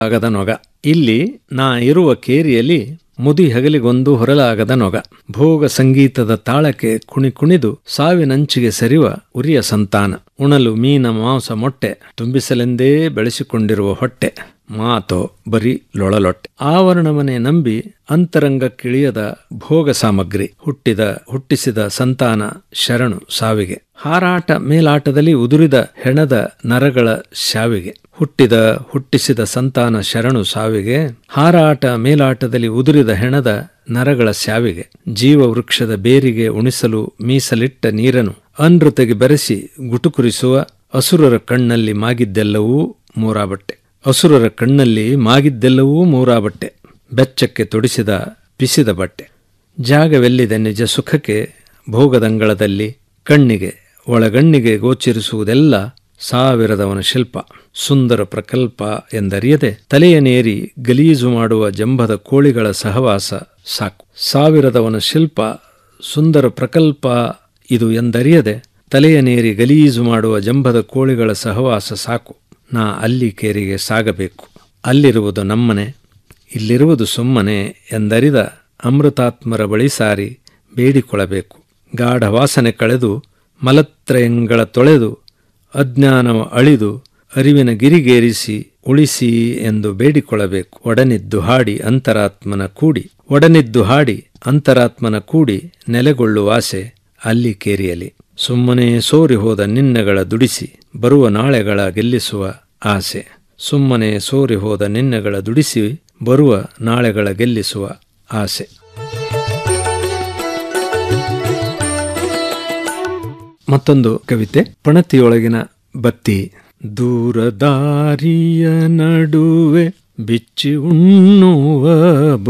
ಆಗದ ನೊಗ ಇಲ್ಲಿ ನಾ ಇರುವ ಕೇರಿಯಲ್ಲಿ ಮುದಿ ಹಗಲಿಗೊಂದು ಹೊರಲಾಗದ ನೊಗ ಭೋಗ ಸಂಗೀತದ ತಾಳಕ್ಕೆ ಕುಣಿ ಕುಣಿದು ಸಾವಿನಂಚಿಗೆ ಸರಿವ ಉರಿಯ ಸಂತಾನ ಉಣಲು ಮೀನ ಮಾಂಸ ಮೊಟ್ಟೆ ತುಂಬಿಸಲೆಂದೇ ಬೆಳೆಸಿಕೊಂಡಿರುವ ಹೊಟ್ಟೆ ಮಾತೋ ಬರೀ ಲೊಳಲೊಟ್ಟೆ ಆವರಣವನ್ನೇ ನಂಬಿ ಅಂತರಂಗಕ್ಕಿಳಿಯದ ಭೋಗ ಸಾಮಗ್ರಿ ಹುಟ್ಟಿದ ಹುಟ್ಟಿಸಿದ ಸಂತಾನ ಶರಣು ಸಾವಿಗೆ ಹಾರಾಟ ಮೇಲಾಟದಲ್ಲಿ ಉದುರಿದ ಹೆಣದ ನರಗಳ ಶಾವಿಗೆ ಹುಟ್ಟಿದ ಹುಟ್ಟಿಸಿದ ಸಂತಾನ ಶರಣು ಸಾವಿಗೆ ಹಾರಾಟ ಮೇಲಾಟದಲ್ಲಿ ಉದುರಿದ ಹೆಣದ ನರಗಳ ಶಾವಿಗೆ ಜೀವ ವೃಕ್ಷದ ಬೇರಿಗೆ ಉಣಿಸಲು ಮೀಸಲಿಟ್ಟ ನೀರನ್ನು ಅನೃತೆಗೆ ಬೆರೆಸಿ ಗುಟುಕುರಿಸುವ ಅಸುರರ ಕಣ್ಣಲ್ಲಿ ಮಾಗಿದ್ದೆಲ್ಲವೂ ಮೂರಾಬಟ್ಟೆ ಅಸುರರ ಕಣ್ಣಲ್ಲಿ ಮಾಗಿದ್ದೆಲ್ಲವೂ ಮೂರಾಬಟ್ಟೆ ಬೆಚ್ಚಕ್ಕೆ ತೊಡಿಸಿದ ಪಿಸಿದ ಬಟ್ಟೆ ಜಾಗವೆಲ್ಲಿದೆ ನಿಜ ಸುಖಕ್ಕೆ ಭೋಗದಂಗಳದಲ್ಲಿ ಕಣ್ಣಿಗೆ ಒಳಗಣ್ಣಿಗೆ ಗೋಚರಿಸುವುದೆಲ್ಲ ಸಾವಿರದವನ ಶಿಲ್ಪ ಸುಂದರ ಪ್ರಕಲ್ಪ ಎಂದರಿಯದೆ ತಲೆಯನೇರಿ ಗಲೀಜು ಮಾಡುವ ಜಂಬದ ಕೋಳಿಗಳ ಸಹವಾಸ ಸಾಕು ಸಾವಿರದವನ ಶಿಲ್ಪ ಸುಂದರ ಪ್ರಕಲ್ಪ ಇದು ಎಂದರಿಯದೆ ತಲೆಯನೇರಿ ಗಲೀಜು ಮಾಡುವ ಜಂಬದ ಕೋಳಿಗಳ ಸಹವಾಸ ಸಾಕು ನಾ ಅಲ್ಲಿ ಕೇರಿಗೆ ಸಾಗಬೇಕು ಅಲ್ಲಿರುವುದು ನಮ್ಮನೆ ಇಲ್ಲಿರುವುದು ಸುಮ್ಮನೆ ಎಂದರಿದ ಅಮೃತಾತ್ಮರ ಬಳಿ ಸಾರಿ ಬೇಡಿಕೊಳ್ಳಬೇಕು ಗಾಢ ವಾಸನೆ ಕಳೆದು ಮಲತ್ರಯಂಗಳ ತೊಳೆದು ಅಜ್ಞಾನವ ಅಳಿದು ಅರಿವಿನ ಗಿರಿಗೇರಿಸಿ ಉಳಿಸಿ ಎಂದು ಬೇಡಿಕೊಳ್ಳಬೇಕು ಒಡನಿದ್ದು ಹಾಡಿ ಅಂತರಾತ್ಮನ ಕೂಡಿ ಒಡನಿದ್ದು ಹಾಡಿ ಅಂತರಾತ್ಮನ ಕೂಡಿ ನೆಲೆಗೊಳ್ಳುವಾಸೆ ಅಲ್ಲಿ ಕೇರಿಯಲಿ ಸುಮ್ಮನೆ ಸೋರಿ ಹೋದ ನಿನ್ನೆಗಳ ದುಡಿಸಿ ಬರುವ ನಾಳೆಗಳ ಗೆಲ್ಲಿಸುವ ಆಸೆ ಸುಮ್ಮನೆ ಸೋರಿ ಹೋದ ನಿನ್ನೆಗಳ ದುಡಿಸಿ ಬರುವ ನಾಳೆಗಳ ಗೆಲ್ಲಿಸುವ ಆಸೆ ಮತ್ತೊಂದು ಕವಿತೆ ಪಣತಿಯೊಳಗಿನ ಬತ್ತಿ ದೂರ ದಾರಿಯ ನಡುವೆ ಬಿಚ್ಚಿ ಉಣ್ಣುವ